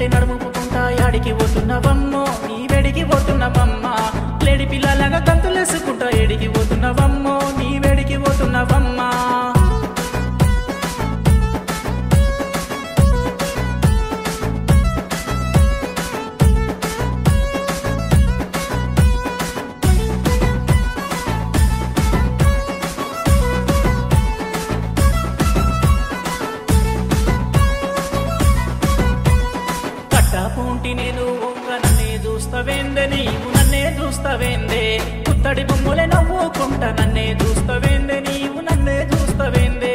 అంటే నడుముకుంటా యాడికి పోతున్నవమ్మో నీ వెడికి పోతున్నవమ్మ లేడి పిల్లలాగా గంతులేసుకుంటా ఎడికి పోతున్నవమ్మో నీ వెడికి పోతున్నవమ్మా కట్టపూంటి నేను ఒంగ నన్నే చూస్తవేందే నీవు నన్నే చూస్తవేందే పుత్తడి బొమ్మలే నవ్వుకుంటా నన్నే చూస్తవేందే నీవు నన్నే చూస్తవేందే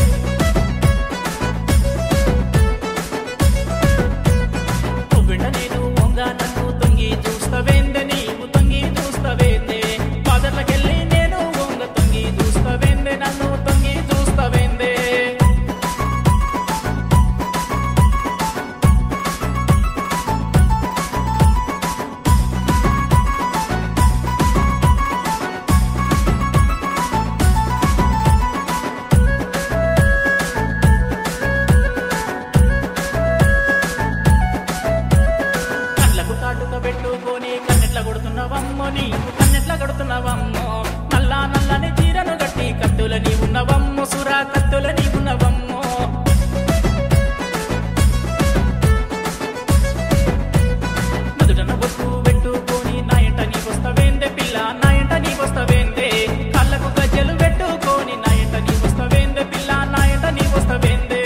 నువ్విండ నేను ఒంగ నన్ను తొంగి చూస్తవేందే నీవు తొంగి చూస్తవేందే పాదర్లకెళ్ళి నేను ఒంగ తొంగి చూస్తవేందే నన్ను తొంగి చూస్తవేందే కళ్ళకు కాటుక పెట్టుకొని కన్నెట్ల కొడుతున్నవమ్మో నీవు కన్నెట్ల కొడుతున్నవమ్మో నల్లా నల్లని చీరను గట్టి కత్తుల నీ ఉన్నవమ్మో సురా కత్తుల నీ ఉన్నవమ్మో నుదుటన బొట్టు పెట్టుకొని నా ఇంట నీకొస్తవేందే పిల్ల నా ఇంట నీకొస్తవేందే కళ్ళకు గజ్జలు పెట్టుకొని నా ఇంట నీకొస్తవేందే పిల్ల నా ఇంట నీకొస్తవేందే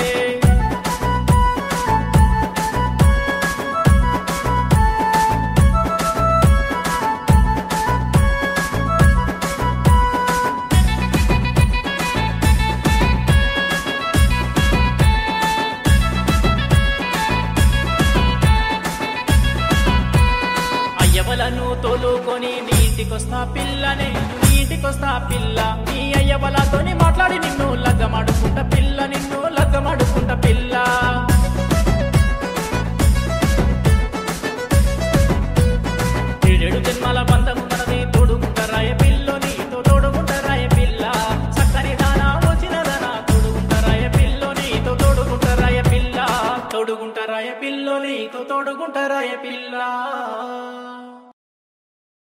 అయ్యవలను తోలుకొని నీటికొస్తా పిల్ల నేను నీటికొస్తా పిల్ల నీ అయ్యవలతోని మాట్లాడి నిన్ను లగ్గమాడుకుంట పిల్ల నిన్ను లగ్గమాడుకుంట పిల్ల ఏడేడు జన్మల బంధము మనది తోడుకుంటారాయ పిల్లో నీతో తోడుకుంటారాయ పిల్ల చక్కని దానా వచ్చిన దానా తోడుకుంటారాయ పిల్లో నీతో తోడుకుంటారాయ పిల్ల తోడుకుంటారాయ పిల్లో నీతో తోడుకుంటారాయ పిల్ల